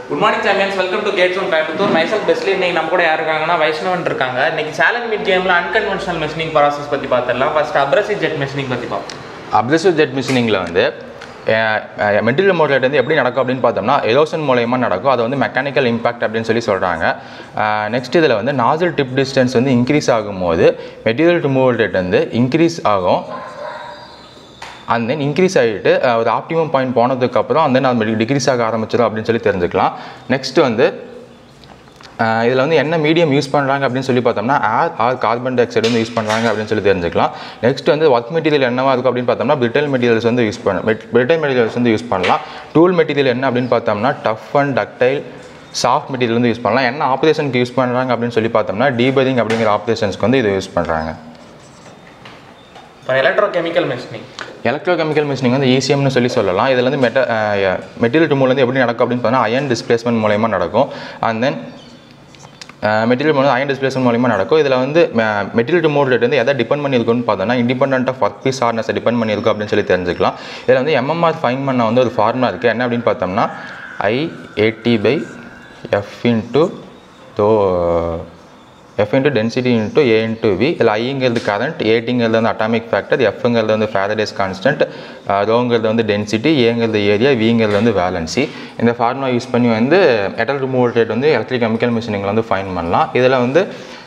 good morning champions welcome to Gates one Coimbatore மைசல் பெஸ்ட்லி இன்னைக்கு நம்ம கூட யார் இருக்காங்கன்னா வைஷ்ணவன் இருக்காங்க இன்னைக்கு சேலஞ்ச் மிட் கேமில் அன்கன்வென்ஷனல் மெஷினிங் ப்ராசஸ் பற்றி பார்த்துடலாம் ஃபர்ஸ்ட் அப்ரசிவ் ஜெட் மெஷினிங் பற்றி பார்ப்போம் அப்ரசிவ் ஜெட் மிஷினிங்கில் வந்து மெட்டீரியல் மோட்லேட் வந்து எப்படி நடக்கும் அப்படின்னு பார்த்தோம்னா எலோஷன் மூலயமா நடக்கும் அது வந்து மெக்கானிக்கல் இம்பாக்ட் அப்படின்னு சொல்லி சொல்கிறாங்க நெக்ஸ்ட் இதில் வந்து நாசல் டிப் டிஸ்டன்ஸ் வந்து இன்க்ரீஸ் ஆகும்போது மெட்டீரியல் டு மூவ் ரேட் வந்து இன்க்ரீஸ் ஆகும் அண்ட் தென் இன்க்ரீஸ் ஆகிட்டு ஒரு ஆப்டிமம் பாயிண்ட் போனதுக்கப்புறம் அந்த அது டிக்ரீஸ் ஆக ஆரம்பிச்சிடும் அப்படின்னு சொல்லி தெரிஞ்சுக்கலாம் நெக்ஸ்ட் வந்து இதில் வந்து என்ன மீடியம் யூஸ் பண்ணுறாங்க அப்படின்னு சொல்லி பார்த்தோம்னா air or carbon dioxide வந்து யூஸ் பண்ணுறாங்க அப்படின்னு சொல்லி தெரிஞ்சுக்கலாம் நெக்ஸ்ட் வந்து ஒர்க் மெட்டீரியல் என்னவா இருக்கும் அப்படின்னு பார்த்தோம்னா பிரிட்டல் மெட்டீரியல்ஸ் வந்து யூஸ் பண்ண பிரிட்டல் மெட்டீரியல்ஸ் வந்து யூஸ் பண்ணலாம் டூல் மெட்டீரியல் என்ன அப்படின்னு பார்த்தோம்னா tough and ductile soft material வந்து யூஸ் பண்ணலாம் என்ன ஆப்ரேஷனுக்கு யூஸ் பண்ணுறாங்க அப்படின்னு சொல்லி பார்த்தோம்னா டீபரிங் அப்படிங்கிற ஆப்ரேஷன்ஸ்க்கு வந்து இதை யூஸ் பண்ணுறாங்க இப்போ electrochemical machining electrochemical machining வந்து ஈசிஎம்னு சொல்லி சொல்லலாம் இதில் வந்து மெட்ட மெட்டீரியல் டுமூல் வந்து எப்படி நடக்கும் அப்படின்னு பார்த்தா அயன் டிஸ்பிளேஸ்மெண்ட் மூலயமா நடக்கும் அண்ட் தென் மெட்டீரியல் வந்து அயன் டிஸ்பிளேஸ்மெண்ட் மூலயமா நடக்கும் இதில் வந்து மெட்டீரியல் டு ரேட் வந்து எதை டிபெண்ட் பண்ணியிருக்குன்னு பார்த்தோம்னா இண்டிபெண்ட் ஆஃப் ஒர்க் பீஸ் ஹார்னஸை டிபெண்ட் பண்ணியிருக்கும் அப்படின்னு சொல்லி தெரிஞ்சுக்கலாம் இதில் வந்து எம்எம்ஆர் ஃபைன் பண்ண வந்து ஒரு ஃபார்முலா இருக்குது என்ன அப்படின்னு பார்த்தோம்னா I AD by F into rho F into density into A into V இதில் ஐங்கிறது கரண்ட் ஏடிங்கிறது வந்து அட்டாமிக் ஃபேக்டர் எஃப்ங்கிறது வந்து ஃபேரடேஸ் கான்ஸ்டன்ட் ரோங்கிறது வந்து டென்சிட்டி ஏங்கிறது ஏரியா விங்கிறது வந்து வேலன்சி இந்த ஃபார்முலா யூஸ் பண்ணி வந்து மெட்டல் ரிமூவல் ரேட் வந்து எலக்ட்ரிக் கெமிக்கல் மிஷினிங்கில் வந்து ஃபைன் பண்ணலாம் இதில் வந்து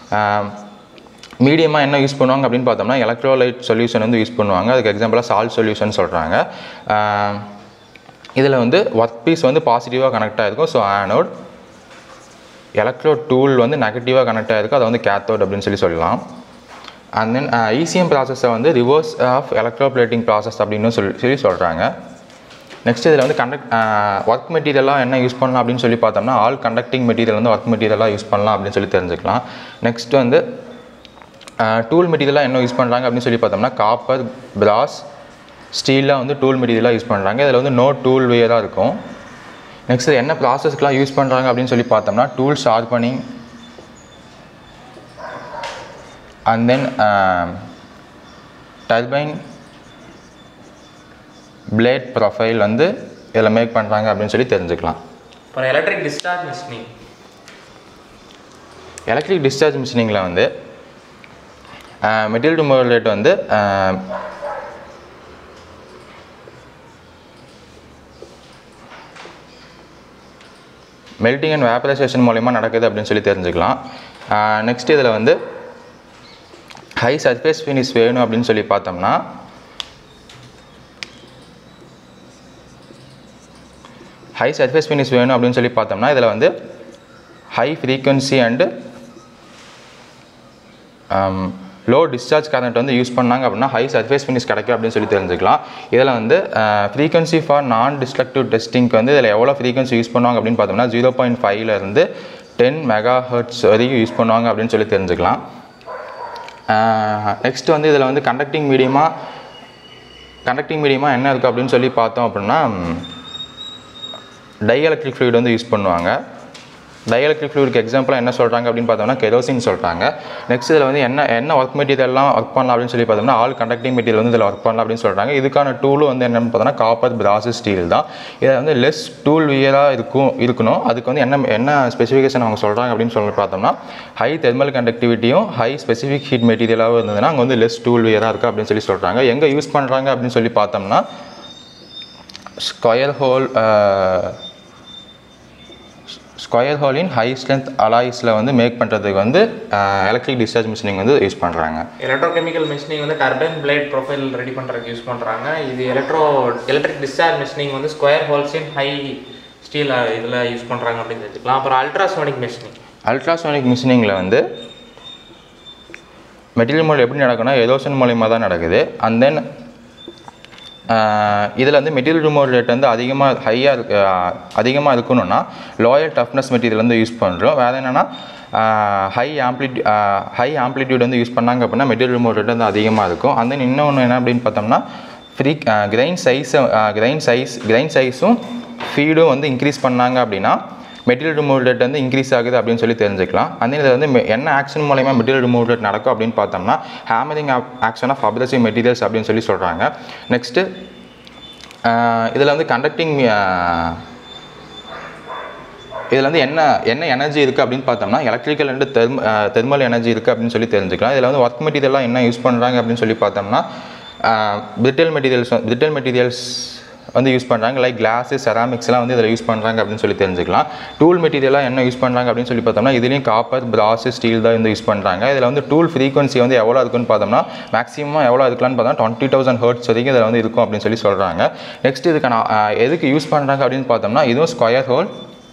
மீடியமாக என்ன யூஸ் பண்ணுவாங்க அப்படின்னு பார்த்தோம்னா எலக்ட்ரோலைட் சொல்யூஷன் வந்து யூஸ் பண்ணுவாங்க அதுக்கு எக்ஸாம்பிளாக சால்ட் சொல்யூஷன் சொல்கிறாங்க இதில் வந்து ஒர்க் பீஸ் வந்து பாசிட்டிவாக கனெக்ட் ஆகிருக்கும் ஸோ ஆனோட் எலக்ட்ரோ டூல் வந்து நெகட்டிவாக கனெக்ட் ஆகிருக்கு அதை வந்து கேத்தோட் அப்படின்னு சொல்லி சொல்லலாம் அண்ட் தென் இசிஎம் ப்ராசஸை வந்து reverse of electroplating process அப்படின்னு சொல்லி சொல்லி சொல்கிறாங்க நெக்ஸ்ட் இதில் வந்து கண்டக்ட் ஒர்க் மெட்டீரியலாக என்ன யூஸ் பண்ணலாம் அப்படின்னு சொல்லி பார்த்தோம்னா ஆல் கண்டக்டிங் மெட்டீரியல் வந்து ஒர்க் மெட்டீரியலாக யூஸ் பண்ணலாம் அப்படின்னு சொல்லி தெரிஞ்சுக்கலாம் நெக்ஸ்ட் வந்து டூல் மெட்டீரியலாக என்ன யூஸ் பண்ணுறாங்க அப்படின்னு சொல்லி பார்த்தோம்னா காப்பர் பிராஸ் ஸ்டீலில் வந்து டூல் மெட்டீரியலாக யூஸ் பண்ணுறாங்க இதில் வந்து நோ டூல் வேராக இருக்கும் நெக்ஸ்ட் என்ன ப்ராசஸ்க்கெலாம் யூஸ் பண்ணுறாங்க அப்படின்னு சொல்லி பார்த்தோம்னா tool sharpening and then turbine blade profile வந்து இதில் மேக் பண்ணுறாங்க அப்படின்னு சொல்லி தெரிஞ்சுக்கலாம் இப்போ electric discharge machining electric discharge மிஷினிங்கில் வந்து மெட்டீரியல் டு ரேட் வந்து மெல்டிங் அண்ட் வேப்பரைசேஷன் மூலயமா நடக்குது அப்படின்னு சொல்லி தெரிஞ்சுக்கலாம் நெக்ஸ்ட் இதில் வந்து ஹை சர்ஃபேஸ் ஃபினிஷ் வேணும் அப்படின்னு சொல்லி பார்த்தோம்னா ஹை சர்ஃபேஸ் ஃபினிஷ் வேணும் அப்படின்னு சொல்லி பார்த்தோம்னா இதில் வந்து high frequency and low discharge current வந்து யூஸ் பண்ணாங்க அப்படின்னா ஹை சர்ஃபேஸ் ஃபினிஷ் கிடைக்கும் அப்படின்னு சொல்லி தெரிஞ்சுக்கலாம் இதில் வந்து ஃப்ரீக்வன்சி ஃபார் நான் டிஸ்ட்ரக்டிவ் டெஸ்டிங்க்கு வந்து இதில் எவ்வளோ ஃப்ரீக்வன்சி யூஸ் பண்ணுவாங்க அப்படின்னு பார்த்தோம்னா ஜீரோ பாயிண்ட் ஃபைவ்லேருந்து டென் மெகா ஹர்ட்ஸ் வரைக்கும் யூஸ் பண்ணுவாங்க அப்படின்னு சொல்லி தெரிஞ்சுக்கலாம் நெக்ஸ்ட் வந்து இதில் வந்து கண்டக்டிங் மீடியமாக கண்டக்டிங் மீடியமாக என்ன இருக்குது அப்படின்னு சொல்லி பார்த்தோம் அப்படின்னா டை எலக்ட்ரிக் ஃப்ளூயிட் வந்து யூஸ் பண்ணுவாங்க டயலக்ட்ரிக் ஃப்ளூயிடுக்கு எக்ஸாம்பிளாக என்ன சொல்கிறாங்க அப்படின்னு பார்த்தோம்னா கெரோசின் சொல்கிறாங்க நெக்ஸ்ட் இதில் வந்து என்ன என்ன ஒர்க் மெட்டீரியல்லாம் ஒர்க் பண்ணலாம் அப்படின்னு சொல்லி பார்த்தோம்னா ஆல் கண்டக்டிங் மெட்டீரியல் வந்து இதில் ஒர்க் பண்ணலாம் அப்படின்னு சொல்கிறாங்க இதுக்கான டூலும் வந்து என்னென்னு பார்த்தோம்னா காப்பர் பிராஸ் ஸ்டீல் தான் இதில் வந்து லெஸ் டூல் வியராக இருக்கும் இருக்கணும் அதுக்கு வந்து என்ன என்ன ஸ்பெசிஃபிகேஷன் அவங்க சொல்கிறாங்க அப்படின்னு சொல்லி பார்த்தோம்னா ஹை தெர்மல் கண்டக்டிவிட்டியும் ஹை ஸ்பெசிஃபிக் ஹீட் மெட்டீரியலாகவும் இருந்ததுன்னா அங்கே வந்து லெஸ் டூல் வியராக இருக்குது அப்படின்னு சொல்லி சொல்கிறாங்க எங்கே யூஸ் பண்ணுறாங்க அப்படின்னு சொல்லி பார்த்தோம்னா ஸ்கொயர் ஹோல் ஸ்கொயர் ஹோலின் ஹை ஸ்ட்ரென்த் அலாய்ஸில் வந்து மேக் பண்ணுறதுக்கு வந்து எலக்ட்ரிக் டிஸ்சார்ஜ் மிஷினிங் வந்து யூஸ் பண்ணுறாங்க எலக்ட்ரோ கெமிக்கல் மிஷினிங் வந்து டர்பைன் பிளேட் ப்ரொஃபைல் ரெடி பண்ணுறதுக்கு யூஸ் பண்ணுறாங்க இது எலக்ட்ரோ எலக்ட்ரிக் டிஸ்சார்ஜ் மிஷினிங் வந்து ஸ்கொயர் ஹோல்ஸின் ஹை ஸ்டீல் இதில் யூஸ் பண்ணுறாங்க அப்படின்னு தெரிஞ்சுக்கலாம் அப்புறம் அல்ட்ராசோனிக் மிஷினிங் அல்ட்ராசோனிக் மிஷினிங்கில் வந்து மெட்டீரியல் மூலம் எப்படி நடக்கும்னா எரோஷன் மூலியமாக தான் நடக்குது அண்ட் தென் இதில் வந்து மெட்டீரியல் ரிமூவல் ரேட் வந்து அதிகமாக ஹையாக இருக்கு அதிகமாக இருக்கணும்னா லோயல் டஃப்னஸ் மெட்டீரியல் வந்து யூஸ் பண்ணுறோம் வேறு என்னென்னா ஹை ஆம்ப்ளிட்யூ ஹை ஆம்ப்ளிட்யூட் வந்து யூஸ் பண்ணாங்க அப்படின்னா மெட்டீரியல் ரிமூவல் ரேட் வந்து அதிகமாக இருக்கும் அண்ட் தென் இன்னொன்று என்ன அப்படின்னு பார்த்தோம்னா ஃப்ரீ கிரைன் சைஸை கிரைன் சைஸ் கிரைன் சைஸும் ஃபீடும் வந்து இன்க்ரீஸ் பண்ணாங்க அப்படின்னா மெட்டீரியல் ரிமூவல் ரேட் வந்து இன்க்ரீஸ் ஆகுது அப்படின்னு சொல்லி தெரிஞ்சுக்கலாம் அந்த இதில் வந்து மெ- என்ன ஆக்ஷன் மூலயமா மெட்டீரியல் ரிமூவல் ரேட் நடக்கும் அப்படின்னு பார்த்தோம்னா hammering action of abrasive materials அப்படின்னு சொல்லி சொல்கிறாங்க நெக்ஸ்ட்டு இதில் வந்து கண்டக்டிங் இதில் வந்து என்ன என்ன எனர்ஜி இருக்குது அப்படின்னு பார்த்தோம்னா electrical and therm thermal energy இருக்குது அப்படின்னு சொல்லி தெரிஞ்சுக்கலாம் இதில் வந்து ஒர்க் மெட்டீரியல்லாம் என்ன யூஸ் பண்ணுறாங்க அப்படின்னு சொல்லி பார்த்தோம்னா பிரிட்டல் மெட்டீரியல்ஸ் பிரிட்டல் மெட்டீரியல்ஸ் வந்து யூஸ் பண்ணுறாங்க லைக் கிளாஸு செராமிக்ஸ்லாம் வந்து இதில் யூஸ் பண்ணுறாங்க அப்படின்னு சொல்லி தெரிஞ்சுக்கலாம் டூல் மெட்டீரியலாக என்ன யூஸ் பண்ணுறாங்க அப்படின்னு சொல்லி பார்த்தோம்னா இதுலேயும் காப்பர் பிராஸ் ஸ்டீல் தான் வந்து யூஸ் பண்ணுறாங்க இதில் வந்து டூல் ஃப்ரீக்வன்சி வந்து எவ்வளோ இருக்குன்னு பார்த்தோம்னா மேக்ஸிமம் எவ்வளோ இருக்கலாம்னு பார்த்தா டுவெண்ட்டி தௌசண்ட் ஹர்ட்ஸ் வரைக்கும் இதில் வந்து இருக்கும் அப்படின்னு சொல்லி சொல்கிறாங்க நெக்ஸ்ட் இதுக்கான ஆஹ், எதுக்கு யூஸ் பண்ணுறாங்க அப்படின்னு பார்த்தோம்னா இதுவும் ஸ்கொயர் ஹோல்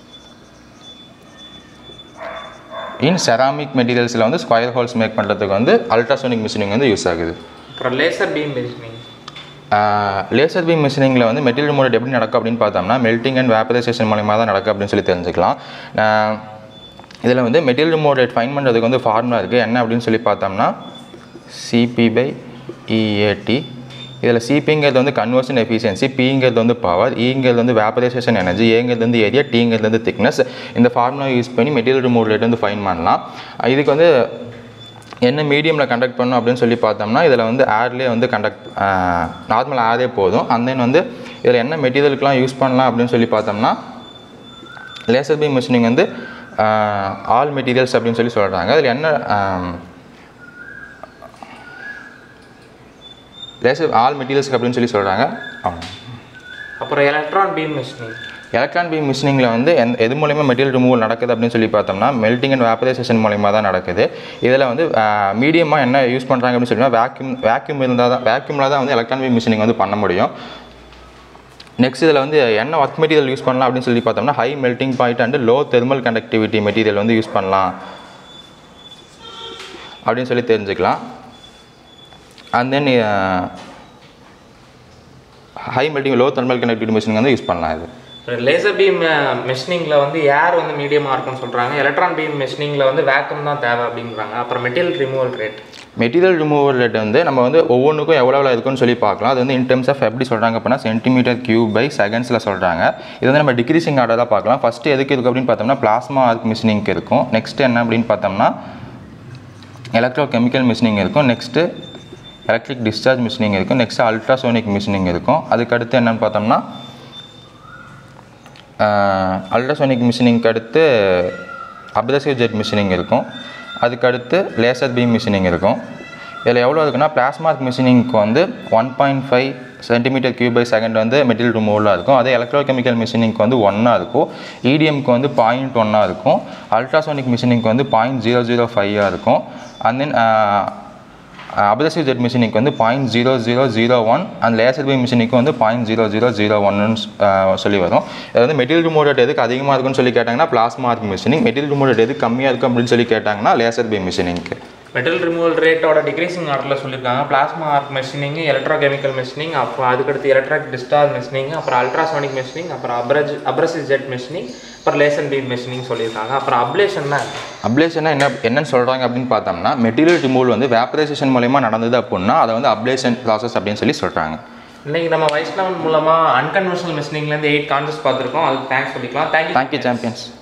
இன் செராமிக் மெட்டீரியல்ஸில் வந்து ஸ்கொயர் ஹோல்ஸ் மேக் பண்ணுறதுக்கு வந்து அல்ட்ராசோனிக் மிஷினிங் வந்து யூஸ் ஆகுது அப்புறம் laser beam machining laser beam மிஷினிங்கில் வந்து மெட்டீரியல் மூட் எப்படி நடக்கும் அப்படின்னு பார்த்தோம்னா மெல்டிங் அண்ட் வேப்பரைசேஷன் மூலயமா தான் நடக்கும் அப்படின்னு சொல்லி தெரிஞ்சுக்கலாம் இதில் வந்து மெட்டீரியல் மோட் ஃபைன் பண்ணுறதுக்கு வந்து ஃபார்முலா இருக்குது என்ன அப்படின்னு சொல்லி பார்த்தோம்னா சிபி பை இஏடி இதில் சிபிங்கிறது வந்து கன்வர்ஷன் எஃபிஷியன்சி பிங்கிறது வந்து பவர் ஈங்கிறது வந்து வேப்பரைசேஷன் எனர்ஜி ஏங்கிறது வந்து ஏரியா டீங்கிறது வந்து திக்னஸ் இந்த ஃபார்முலா யூஸ் பண்ணி மெட்டீரியல் ரிமூவ் ரேட் வந்து ஃபைன் பண்ணலாம் இதுக்கு வந்து என்ன மீடியமில் கண்டக்ட் பண்ணணும் அப்படின்னு சொல்லி பார்த்தோம்னா இதில் வந்து ஏர்லேயே வந்து கண்டக்ட் நார்மல் ஏரே போதும் அண்ட் தென் வந்து இதில் என்ன மெட்டீரியலுக்குலாம் யூஸ் பண்ணலாம் அப்படின்னு சொல்லி பார்த்தோம்னா லேசர் பீம் மிஷினிங் வந்து ஆல் மெட்டீரியல்ஸ் அப்படின்னு சொல்லி சொல்கிறாங்க அதில் என்ன லேசர் ஆல் மெட்டீரியல்ஸ் அப்படின்னு சொல்லி சொல்கிறாங்க அப்புறம் electron beam machining electron beam மிஷினிங்கில் வந்து எந்த எது மூலயமா மெட்டீரியல் ரிமூவல் நடக்குது அப்படின்னு சொல்லி பார்த்தோம்னா மெல்டிங் அண்ட் வேப்பரைசேஷன் மூலயமா தான் நடக்குது இதில் வந்து மீடியமாக என்ன யூஸ் பண்ணுறாங்க அப்படின்னு சொல்லி வேக்யூம் வேக்யூம் இருந்தால் தான் வேக்யூமில் தான் வந்து எலக்ட்ரான் பீம் மிஷினிங் வந்து பண்ண முடியும் நெக்ஸ்ட் இதில் வந்து என்ன ஒர்க் மெட்டீரியல் யூஸ் பண்ணலாம் அப்படின்னு சொல்லி பார்த்தோம்னா high melting point and low thermal conductivity material வந்து யூஸ் பண்ணலாம் அப்படின்னு சொல்லி தெரிஞ்சுக்கலாம் and then high melting low thermal conductivity machining வந்து யூஸ் பண்ணலாம் இது லேசர் பீம் மெஷினிங்கில் வந்து ஏர் வந்து மீடியமாக இருக்கும்னு சொல்கிறாங்க எலக்ட்ரான் பீம் மெஷினிங்கில் வந்து வேக்கம் தான் தேவை அப்படிங்கிறாங்க அப்புறம் material removal rate material removal rate வந்து நம்ம வந்து ஒவ்வொன்றுக்கும் எவ்வளோ எவ்வளோ இருக்குன்னு சொல்லி பார்க்கலாம் அது வந்து இன் டெர்ம்ஸ் ஆஃப் எப்படி சொல்கிறாங்க அப்படின்னா சென்டிமீட்டர் கியூப் பை செகண்ட்ஸில் சொல்கிறாங்க இது வந்து நம்ம டிக்ரீசிங் ஆர்டராக பார்க்கலாம் ஃபஸ்ட்டு எதுக்கு இருக்குது அப்படின்னு பார்த்தோம்னா பிளாஸ்மா ஆர்க் மிஷினிங்க்கு இருக்கும் நெக்ஸ்ட் என்ன அப்படின்னு பார்த்தோம்னா எலக்ட்ரோ கெமிக்கல் மிஷினிங் இருக்கும் நெக்ஸ்ட்டு எலக்ட்ரிக் டிஸ்சார்ஜ் மிஷினிங் இருக்கும் நெக்ஸ்ட் அல்ட்ராசோனிக் மிஷினிங் இருக்கும் அதுக்கடுத்து என்னன்னு பார்த்தோம்னா அல்ட்ராசோனிக் மிஷினிங்க்கு அடுத்து அப்ரசிவ் ஜெட் மிஷினிங் இருக்கும் அதுக்கடுத்து லேசர் பீம் மிஷினிங் இருக்கும் இதில் எவ்வளோ இருக்குன்னா பிளாஸ்மார்க் மிஷினிங்க்கு வந்து one point five centimetre cube by second வந்து மெட்டீரியல் ரிமூவலாக இருக்கும் அதே எலக்ட்ரோகெமிக்கல் மிஷினிங்க்கு வந்து ஒன்னாக இருக்கும் இடிஎம்க்கு வந்து பாயிண்ட் ஒன்னாக இருக்கும் அல்ட்ராசோனிக் மிஷினிங்க்கு வந்து பாயிண்ட் ஜீரோ ஜீரோ ஃபைவாக இருக்கும் அண்ட் தென் அபதசிவ் ஜெட் மிஷினிக்கு வந்து point zero zero zero one and laser beam மிஷினிக்கு வந்து பாயிண்ட் ஜீரோ ஜீரோ ஜீரோ ஒன்னு சொல்லி வரும் இது வந்து மெட்டீரியல் ரிமோட் எதுக்கு அதிகமாக இருக்குன்னு சொல்லி கேட்டாங்கன்னா பிளாஸ்மா இருக்கு மிஷினிங் மெட்டீரியல் ரிமோட் எதுக்கு கம்மியாக இருக்கும் அப்படின்னு சொல்லி கேட்டாங்கன்னா லேசர் பீம் மிஷினிங்க்கு மெட்டல் ரிமூவல் ரேட்டோட டிக்ரீசிங் ஆர்டரில் சொல்லியிருக்காங்க plasma arc machining electrochemical machining அப்புறம் அதுக்கடுத்து எலக்ட்ரிக் டிஸ்டார்ஜ் மெஷினிங் அப்புறம் அல்ட்ராசானிக் மெஷினிங் அப்புறம் அப்ரஜ் அப்ரசிவ் ஜெட் மெஷினிங் அப்புறம் லேசன் பீம் மெஷினிங் சொல்லியிருக்காங்க அப்புறம் அப்ளேஷன் தான் அப்ளேஷனா என்ன என்னன்னு சொல்கிறாங்க அப்படின்னு பார்த்தோம்னா மெட்டீரியல் ரிமூவல் வந்து வேப்பரைசேஷன் மூலயமா நடந்தது அப்படின்னா அதை வந்து அப்ளேஷன் ப்ராசஸ் அப்படின்னு சொல்லி சொல்கிறாங்க இன்னைக்கு நம்ம வைஷ்ணவன் மூலமாக அன்கன்வென்ஷனல் மெஷினிங்லேருந்து எயிட் கான்செப்ட் பார்த்துருக்கோம் அதுக்கு தேங்க்ஸ் சொல்லிக்கலாம் தேங்க்யூ தேங்க்யூ சாம்பியன்ஸ்